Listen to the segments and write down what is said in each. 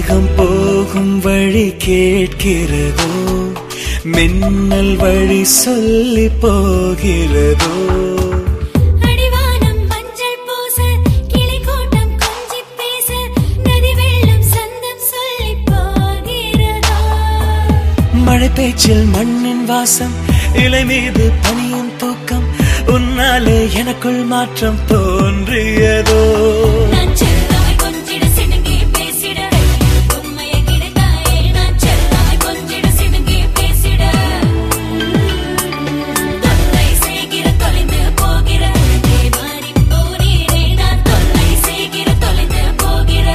மேகம் போகும் வழி கேட்கிறதோ மின்னல் வழி சொல்லி போகிறதோ அடிவானம் மஞ்சள் பூச கிளி கூட்டம் கொஞ்சி பேச நதி வெள்ளம் சந்தம் சொல்லி போகிறதோ மழை பேச்சில் மண்ணின் வாசம் இலை மீது பனியின் தூக்கம் உன்னாலே எனக்குள் மாற்றம் தோன்றியதோ நான் செல்லாய் கொஞ்சிட சினுங்கி பேசிட உண்மையை கிடைத்தாயே நான் செல்லாய் கொஞ்சிட சினுங்கி பேசிட தொல்லை செய்கிற தொலைந்து போகிற தேவாரி போனீரே நான் தொல்லை செய்கிற தொலைந்து போகிற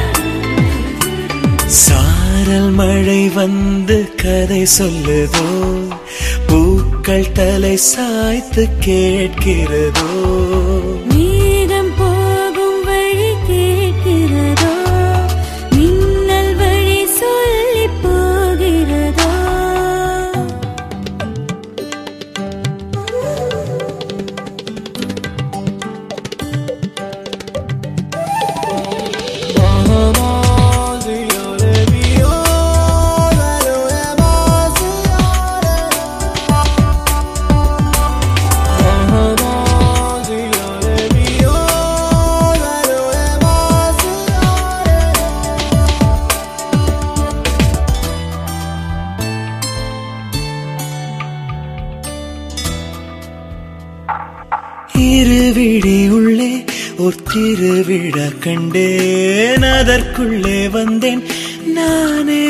சாரல் மழை வந்து கதை சொல்லுதோ பூக்கள் தலை சாய்த்து கேட்கிறதோ மேகம் போகும் வழி கேட்கிறதோ மின்னல் வழி சொல்லி போகிறதோ இருவிழி உள்ளே ஒரு திருவிழா கண்டேன் அதற்குள்ளே வந்தேன் நானே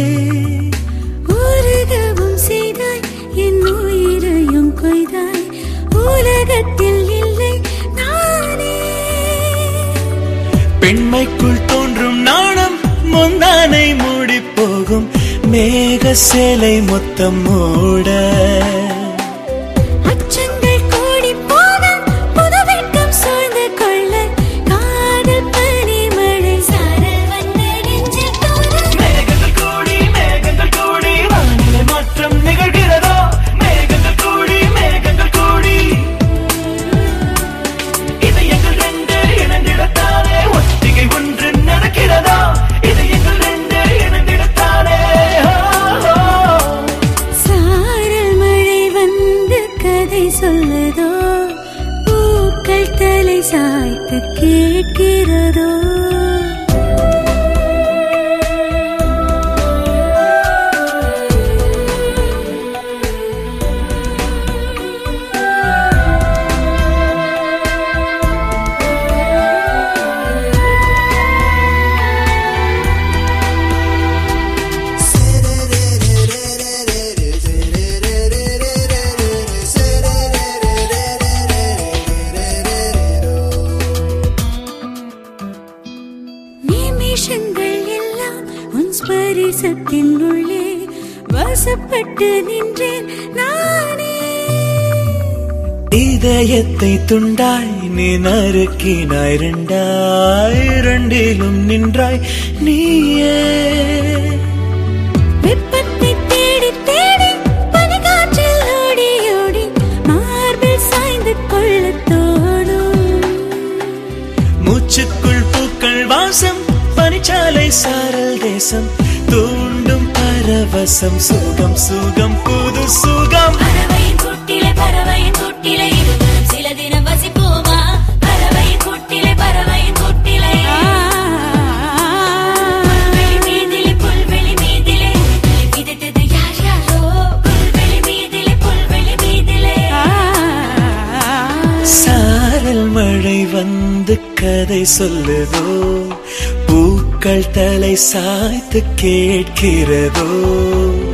உருகவும் செய்தாய் என் உயிரையும் கொய்தாய் உலகத்தில் இல்லை நானே பெண்மைக்குள் தோன்றும் நாணம் முந்தானை மூடி போகும் மேக சேலை மொத்தம் மூட அச்சங்கள் கூடி போக புது வெட்கம் சூழ்ந்து கொள்ள காதல் பனி மழை சாரல் வந்து நெஞ்சில் தோற மேகங்கள் கூடி மேகங்கள் கூடி வானிலை மாற்றம் நிகழ்கிறதோ மேகங்கள் கூடி மேகங்கள் கூடி இதயங்கள் ரெண்டு இணைந்திடத்தானே ஒத்திகை ஒன்று நடக்கிறதா இதயங்கள் ரெண்டு இணைந்திடத்தானே ஓ, ஓ. சாரல் மழை வந்து கதை சொல்லுதோ பூக்கள் தலை சாய்த்து கேட்கிறதோ நிமிஷங்கள் எல்லாம் உன் ஸ்பரிசத்தின் உள்ளே வசப்பட்டு நின்றேன் நானே இதயத்தை துண்டாய் நீ நறுக்கினாய் ரெண்டாய் இரண்டிலும் நின்றாய் நீயே வெப்பத்தை தேடி தேடி பனிக்காற்றில் ஓடி ஓடி மார்பில் சாய்ந்து கொள்ள தோணும் மூச்சுக்குள் பூக்கள் வாசம் பனிச்சாலை சாரல் தேசம் தூண்டும் பரவசம் சுகம் சுகம் புது சுகம் பறவையின் கூட்டிலே பறவையின் கூட்டிலே இருவரும் சில தினம் வசிப்போமா பறவையின் கூட்டிலே பறவையின் கூட்டிலே புல்வெளி மீதிலே புல்வெளி மீதிலே விதைத்தது யார் யாரோ புல்வெளி மீதிலே புல்வெளி மீதிலே சாரல் மழை வந்து கதை சொல்லுதோ பூக்கள் தலை சாய்த்து கேட்கிறதோ